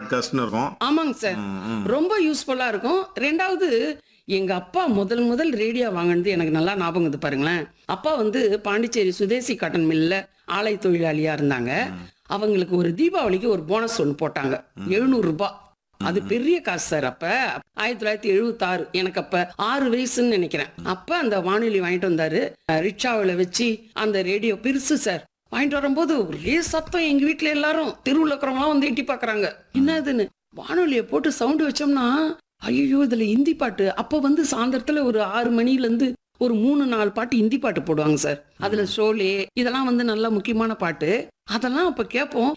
பாட்காஸ்ட்னு இருக்கும் ஆமாங்க சார் ம், ம். ரொம்ப யூஸ்ஃபுல்லா இருக்கும் ரெண்டாவது எங்க அப்பா முதல் முதல் ரேடியோ வாங்கினது எனக்கு நல்லா ஞாபகம் இது பாருங்களேன் அப்பா வந்து பாண்டிச்சேரி சுதேசி காட்டன் மில்ல ஆலை தொழிலாளியா இருந்தாங்க அவங்களுக்கு ஒரு தீபாவளிக்கு ஒரு போனஸ் ஒன்று போட்டாங்க எழுநூறு ரூபாய் அது பெரிய காசு சார் அப்ப ஆயிரத்தி தொள்ளாயிரத்தி எழுபத்தி ஆறு எனக்கு அப்ப ஆறு வயசுன்னு நினைக்கிறேன் அப்ப அந்த வானொலி வாங்கிட்டு வந்தாரு ரிக்ஷாவில் வச்சு அந்த ரேடியோ பெருசு சார் வாங்கிட்டு வரும்போது ஒரே சத்தம் எங்க வீட்ல எல்லாரும் தெருவுல இருக்கிறவங்களாம் வந்து எட்டி பாக்குறாங்க என்னதுன்னு வானொலியை போட்டு சவுண்ட் வச்சோம்னா ஐயோ இதுல ஹிந்தி பாட்டு அப்ப வந்து சாயந்தரத்துல ஒரு ஆறு மணில இருந்து ஒரு மூணு நாலு பாட்டு ஹிந்தி பாட்டு போடுவாங்க சார் அதுல ஷோலே இதெல்லாம் வந்து நல்ல முக்கியமான பாட்டு அதெல்லாம் அப்ப கேட்போம்